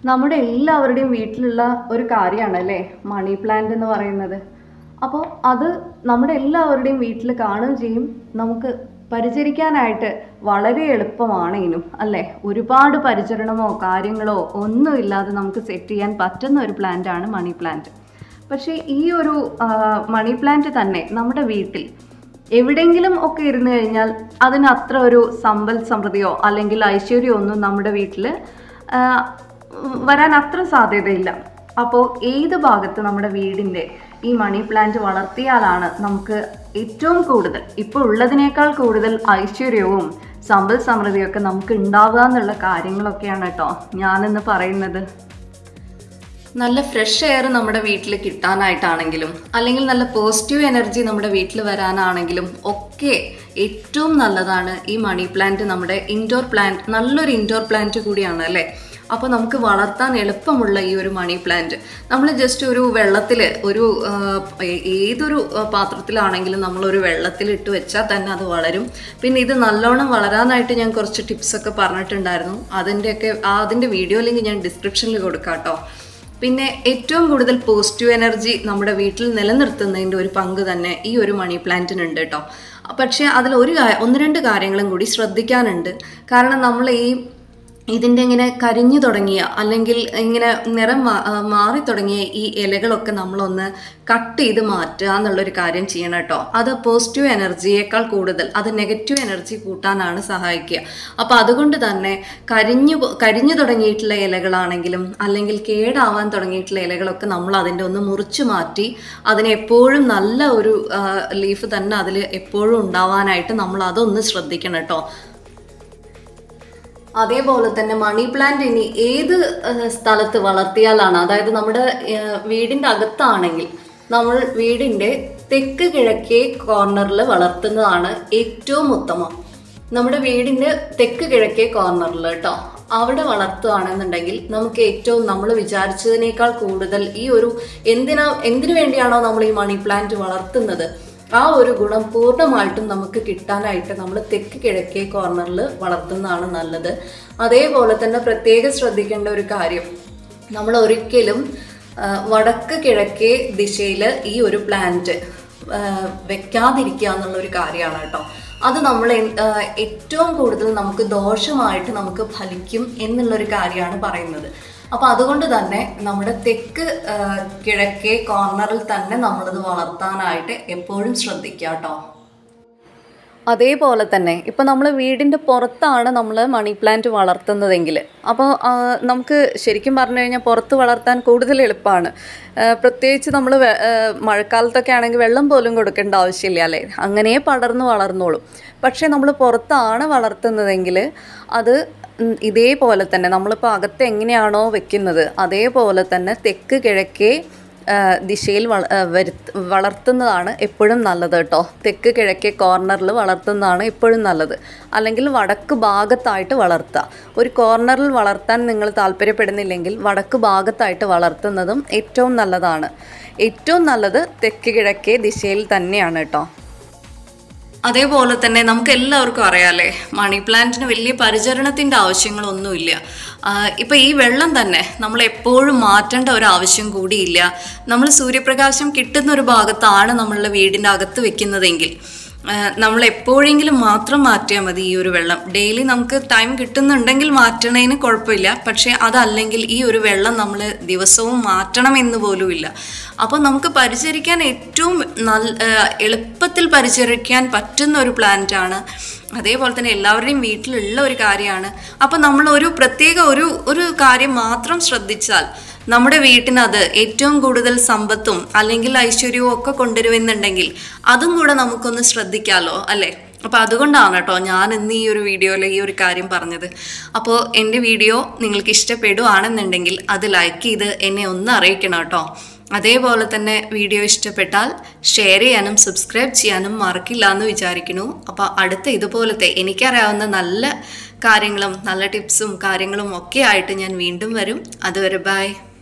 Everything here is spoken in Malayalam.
നമ്മുടെ എല്ലാവരുടെയും വീട്ടിലുള്ള ഒരു കാര്യമാണ് അല്ലേ മണി പ്ലാന്റ് എന്ന് പറയുന്നത് അപ്പോൾ അത് നമ്മുടെ എല്ലാവരുടെയും വീട്ടിൽ കാണുകയും ചെയ്യും നമുക്ക് പരിചരിക്കാനായിട്ട് വളരെ എളുപ്പമാണ് ഇനും അല്ലേ ഒരുപാട് പരിചരണമോ കാര്യങ്ങളോ ഒന്നുമില്ലാതെ നമുക്ക് സെറ്റ് ചെയ്യാൻ പറ്റുന്ന ഒരു പ്ലാന്റ് ആണ് മണി പ്ലാന്റ് പക്ഷേ ഈ ഒരു ആ, മണി പ്ലാന്റ് തന്നെ നമ്മുടെ വീട്ടിൽ എവിടെയെങ്കിലും ഒക്കെ ഇരുന്ന് കഴിഞ്ഞാൽ അതിന് അത്ര ഒരു സമ്പൽ സമൃദ്ധിയോ അല്ലെങ്കിൽ ഐശ്വര്യമോ ഒന്നും നമ്മുടെ വീട്ടിൽ വരാൻ അത്ര സാധ്യതയില്ല അപ്പോൾ ഏത് ഭാഗത്ത് നമ്മുടെ വീടിൻ്റെ ഈ മണി പ്ലാന്റ് വളർത്തിയാലാണ് നമുക്ക് ഏറ്റവും കൂടുതൽ ഇപ്പോൾ ഉള്ളതിനേക്കാൾ കൂടുതൽ ഐശ്വര്യവും സമ്പൽ സമൃദ്ധിയൊക്കെ നമുക്ക് ഉണ്ടാവുക എന്നുള്ള കാര്യങ്ങളൊക്കെയാണ് കേട്ടോ ഞാനിന്ന് പറയുന്നത് നല്ല ഫ്രഷ് എയർ നമ്മുടെ വീട്ടിൽ കിട്ടാനായിട്ടാണെങ്കിലും അല്ലെങ്കിൽ നല്ല പോസിറ്റീവ് എനർജി നമ്മുടെ വീട്ടിൽ വരാനാണെങ്കിലും ഒക്കെ ഏറ്റവും നല്ലതാണ് ഈ മണി പ്ലാന്റ് നമ്മുടെ ഇൻഡോർ പ്ലാന്റ് നല്ലൊരു ഇൻഡോർ പ്ലാന്റ് കൂടിയാണ് അല്ലേ അപ്പോൾ നമുക്ക് വളർത്താൻ എളുപ്പമുള്ള ഈ ഒരു മണി പ്ലാന്റ് നമ്മൾ ജസ്റ്റ് ഒരു വെള്ളത്തിൽ ഒരു ആ, ഏ- ഏതൊരു ആ, പാത്രത്തിലാണെങ്കിലും നമ്മളൊരു വെള്ളത്തിൽ ഇട്ട് വെച്ചാൽ തന്നെ അത് വളരും പിന്നെ ഇത് നല്ലോണം വളരാനായിട്ട് ഞാൻ കുറച്ച് ടിപ്സൊക്കെ പറഞ്ഞിട്ടുണ്ടായിരുന്നു അതിൻ്റെയൊക്കെ ആ അതിൻ്റെ വീഡിയോ ലിങ്ക് ഞാൻ ഡിസ്ക്രിപ്ഷനിൽ കൊടുക്കാം കേട്ടോ പിന്നെ ഏറ്റവും കൂടുതൽ പോസിറ്റീവ് എനർജി നമ്മുടെ വീട്ടിൽ നിലനിർത്തുന്നതിൻ്റെ ഒരു പങ്ക് തന്നെ ഈ ഒരു മണി പ്ലാന്റിനുണ്ട് കേട്ടോ പക്ഷേ അതിൽ ഒരു കാ- ഒന്ന് രണ്ട് കാര്യങ്ങളും കൂടി ശ്രദ്ധിക്കാനുണ്ട് കാരണം നമ്മൾ ഈ ഇതിൻ്റെ ഇങ്ങനെ കരിഞ്ഞു തുടങ്ങിയ അല്ലെങ്കിൽ ഇങ്ങനെ നിറം മാ- ആ, മാറി തുടങ്ങിയ ഈ ഇലകളൊക്കെ നമ്മളൊന്ന് കട്ട് ചെയ്ത് മാറ്റുക എന്നുള്ളൊരു കാര്യം ചെയ്യണം കേട്ടോ അത് പോസിറ്റീവ് എനർജിയേക്കാൾ കൂടുതൽ അത് നെഗറ്റീവ് എനർജി കൂട്ടാനാണ് സഹായിക്കുക അപ്പോൾ അതുകൊണ്ട് തന്നെ കരിഞ്ഞു പോ- കരിഞ്ഞു തുടങ്ങിയിട്ടുള്ള ഇലകളാണെങ്കിലും അല്ലെങ്കിൽ കേടാവാൻ തുടങ്ങിയിട്ടുള്ള ഇലകളൊക്കെ നമ്മൾ അതിൻ്റെ ഒന്ന് മുറിച്ചു മാറ്റി അതിനെ എപ്പോഴും നല്ല ഒരു ലീഫ് തന്നെ അതിൽ എപ്പോഴും ഉണ്ടാവാനായിട്ട് നമ്മൾ അതൊന്ന് ശ്രദ്ധിക്കണം കേട്ടോ അതേപോലെ തന്നെ മണി പ്ലാന്റ് ഇനി ഏത് ഏഹ്, സ്ഥലത്ത് വളർത്തിയാലാണ് അതായത് നമ്മുടെ ഏഹ്, വീടിൻ്റെ അകത്താണെങ്കിൽ നമ്മൾ വീടിൻ്റെ തെക്ക് കിഴക്കേ കോർണറിൽ വളർത്തുന്നതാണ് ഏറ്റവും ഉത്തമം നമ്മുടെ വീടിൻ്റെ തെക്ക് കിഴക്കേ കോർണറിൽ കേട്ടോ അവിടെ വളർത്തുകയാണെന്നുണ്ടെങ്കിൽ നമുക്ക് ഏറ്റവും നമ്മൾ വിചാരിച്ചതിനേക്കാൾ കൂടുതൽ ഈ ഒരു എന്തിനാ എന്തിനു വേണ്ടിയാണോ നമ്മൾ ഈ മണി പ്ലാന്റ് വളർത്തുന്നത് ആ ഒരു ഗുണം പൂർണ്ണമായിട്ടും നമുക്ക് കിട്ടാനായിട്ട് നമ്മൾ തെക്ക് കിഴക്കേ കോർണറിൽ വളർത്തുന്നതാണ് നല്ലത് അതേപോലെ തന്നെ പ്രത്യേകം ശ്രദ്ധിക്കേണ്ട ഒരു കാര്യം നമ്മൾ ഒരിക്കലും ആ, വടക്ക് കിഴക്കേ ദിശയിൽ ഈ ഒരു പ്ലാന്റ് വെക്കാതിരിക്കുക എന്നുള്ളൊരു കാര്യമാണ് കേട്ടോ അത് നമ്മൾ എൻ- ആ, ഏറ്റവും കൂടുതൽ നമുക്ക് ദോഷമായിട്ട് നമുക്ക് ഫലിക്കും എന്നുള്ളൊരു കാര്യമാണ് പറയുന്നത് അപ്പോൾ അതുകൊണ്ട് തന്നെ നമ്മുടെ തെക്ക് ആ, കിഴക്കേ കോർണറിൽ തന്നെ നമ്മളിത് വളർത്താനായിട്ട് എപ്പോഴും ശ്രദ്ധിക്കുക കേട്ടോ അതേപോലെ തന്നെ ഇപ്പോൾ നമ്മൾ വീടിൻ്റെ പുറത്താണ് നമ്മൾ മണി പ്ലാന്റ് വളർത്തുന്നതെങ്കിൽ അപ്പോൾ ആ, നമുക്ക് ശരിക്കും പറഞ്ഞു കഴിഞ്ഞാൽ പുറത്ത് വളർത്താൻ കൂടുതൽ എളുപ്പമാണ് ആ, പ്രത്യേകിച്ച് നമ്മൾ മഴക്കാലത്തൊക്കെ ആണെങ്കിൽ വെള്ളം പോലും കൊടുക്കേണ്ട ആവശ്യമില്ല അല്ലേ അങ്ങനെ പടർന്ന് വളർന്നോളും പക്ഷേ നമ്മൾ പുറത്താണ് വളർത്തുന്നതെങ്കിൽ അത് ഉം, ഇതേപോലെ തന്നെ നമ്മളിപ്പോൾ അകത്ത് എങ്ങനെയാണോ വെക്കുന്നത് അതേപോലെ തന്നെ തെക്ക് കിഴക്കേ ആ, ദിശയിൽ വള ആ, വരുത്ത് വളർത്തുന്നതാണ് എപ്പോഴും നല്ലത് കേട്ടോ തെക്ക് കിഴക്കേ കോർണറിൽ വളർത്തുന്നതാണ് എപ്പോഴും നല്ലത് അല്ലെങ്കിൽ വടക്ക് ഭാഗത്തായിട്ട് വളർത്തുക ഒരു കോർണറിൽ വളർത്താൻ നിങ്ങൾ താല്പര്യപ്പെടുന്നില്ലെങ്കിൽ വടക്ക് ഭാഗത്തായിട്ട് വളർത്തുന്നതും ഏറ്റവും നല്ലതാണ് ഏറ്റവും നല്ലത് തെക്ക് കിഴക്കേ ദിശയിൽ തന്നെയാണ് കേട്ടോ അതേപോലെ തന്നെ നമുക്ക് എല്ലാവർക്കും അറിയാമല്ലേ മണി പ്ലാന്റിന് വലിയ പരിചരണത്തിൻ്റെ ആവശ്യങ്ങളൊന്നുമില്ല ഇപ്പം ഈ വെള്ളം തന്നെ നമ്മൾ എപ്പോഴും മാറ്റേണ്ട ഒരു ആവശ്യം കൂടിയില്ല നമ്മൾ സൂര്യപ്രകാശം കിട്ടുന്ന ഒരു ഭാഗത്താണ് നമ്മളുടെ വീടിൻ്റെ അകത്ത് വെക്കുന്നതെങ്കിൽ ആ, നമ്മൾ എപ്പോഴെങ്കിലും മാത്രം മാറ്റിയാൽ മതി ഈ ഒരു വെള്ളം ഡെയിലി നമുക്ക് ടൈം കിട്ടുന്നുണ്ടെങ്കിൽ മാറ്റണതിന് കുഴപ്പമില്ല പക്ഷേ അതല്ലെങ്കിൽ ഈ ഒരു വെള്ളം നമ്മൾ ദിവസവും മാറ്റണം എന്ന് പോലുമില്ല അപ്പോൾ നമുക്ക് പരിചരിക്കാൻ ഏറ്റവും നല്ല ആ, എളുപ്പത്തിൽ പരിചരിക്കാൻ പറ്റുന്ന ഒരു പ്ലാന്റ് ആണ് അതേപോലെ തന്നെ എല്ലാവരുടെയും വീട്ടിലുള്ള ഒരു കാര്യമാണ് അപ്പോൾ നമ്മൾ ഒരു പ്രത്യേക ഒരു ഒരു കാര്യം മാത്രം ശ്രദ്ധിച്ചാൽ നമ്മുടെ വീട്ടിനത് ഏറ്റവും കൂടുതൽ സമ്പത്തും അല്ലെങ്കിൽ ഐശ്വര്യവും ഒക്കെ കൊണ്ടുവരുമെന്നുണ്ടെങ്കിൽ അതും കൂടെ നമുക്കൊന്ന് ശ്രദ്ധിക്കാമല്ലോ അല്ലേ അപ്പോൾ അതുകൊണ്ടാണ് കേട്ടോ ഞാൻ ഇന്ന് ഈ ഒരു വീഡിയോയിൽ ഈ ഒരു കാര്യം പറഞ്ഞത് അപ്പോൾ എൻ്റെ വീഡിയോ നിങ്ങൾക്ക് ഇഷ്ടപ്പെടുകയാണെന്നുണ്ടെങ്കിൽ അത് ലൈക്ക് ചെയ്ത് എന്നെ ഒന്ന് അറിയിക്കണം കേട്ടോ അതേപോലെ തന്നെ വീഡിയോ ഇഷ്ടപ്പെട്ടാൽ ഷെയർ ചെയ്യാനും സബ്സ്ക്രൈബ് ചെയ്യാനും മറക്കില്ല എന്ന് വിചാരിക്കുന്നു അപ്പോൾ അടുത്ത ഇതുപോലത്തെ എനിക്കറിയാവുന്ന നല്ല കാര്യങ്ങളും നല്ല ടിപ്സും കാര്യങ്ങളും ഒക്കെ ആയിട്ട് ഞാൻ വീണ്ടും വരും അതുവരെ ബൈ